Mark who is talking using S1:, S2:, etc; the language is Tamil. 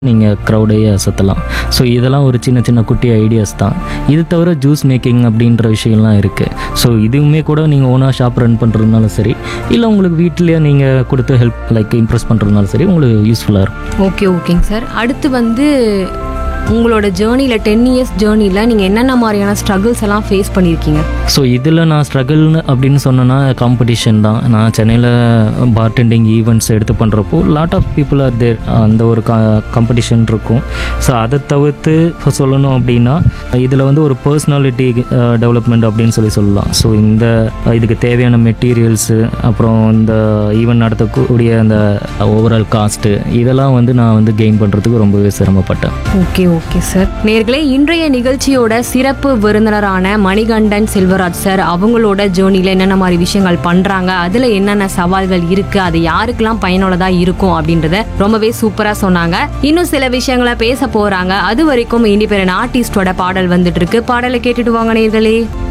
S1: நீங்கள் க்ரௌடையே அசத்தலாம் ஸோ இதெல்லாம் ஒரு சின்ன சின்ன குட்டி ஐடியாஸ் தான் இது தவிர ஜூஸ் மேக்கிங் அப்படின்ற விஷயம்லாம் இருக்குது ஸோ இதுவுமே கூட நீங்கள் ஓனாக ஷாப் ரன் பண்ணுறதுனாலும் சரி இல்லை உங்களுக்கு வீட்டிலேயே நீங்கள் கொடுத்து ஹெல்ப் லைக் இம்ப்ரெஸ் பண்ணுறதுனாலும் சரி உங்களுக்கு யூஸ்ஃபுல்லாக இருக்கும்
S2: ஓகே ஓகேங்க சார் அடுத்து வந்து உங்களோட ஜேர்னியில் டென் இயர்ஸ் ஜேர்னியில் நீங்கள் என்னென்ன மாதிரியான ஸ்ட்ரகிள்ஸ் எல்லாம் ஃபேஸ் பண்ணியிருக்கீங்க
S1: ஸோ இதில் நான் ஸ்ட்ரகிள்னு அப்படின்னு சொன்னேன்னா காம்படிஷன் தான் நான் சென்னையில் பார்டெண்டிங் ஈவெண்ட்ஸ் எடுத்து பண்ணுறப்போ lot of people are there அந்த ஒரு காம்படிஷன் இருக்கும் ஸோ அதை தவிர்த்து இப்போ சொல்லணும் அப்படின்னா இதில் வந்து ஒரு பர்சனாலிட்டி டெவலப்மெண்ட் அப்படின்னு சொல்லி சொல்லலாம் ஸோ இந்த இதுக்கு தேவையான மெட்டீரியல்ஸு அப்புறம் இந்த ஈவெண்ட் நடத்தக்கூடிய அந்த ஓவரால் காஸ்ட்டு இதெல்லாம் வந்து நான் வந்து கெயின் பண்ணுறதுக்கு ரொம்பவே சிரமப்பட்டேன்
S2: ஓகே ஓகே சார் நேர்களே இன்றைய நிகழ்ச்சியோட சிறப்பு விருந்தினரான மணிகண்டன் செல்வராஜ் சார் அவங்களோட ஜேர்னியில் என்னென்ன மாதிரி விஷயங்கள் பண்ணுறாங்க அதில் என்னென்ன சவால்கள் இருக்குது அது யாருக்கெல்லாம் பயனுள்ளதாக இருக்கும் அப்படின்றத ரொம்பவே சூப்பராக சொன்னாங்க இன்னும் சில விஷயங்களை பேச போகிறாங்க அது வரைக்கும் இண்டிபெண்டன்ட் ஆர்டிஸ்டோட பாடல் வந்துட்டு இருக்கு பாடலை கேட்டுட்டு வாங்க நேர்களே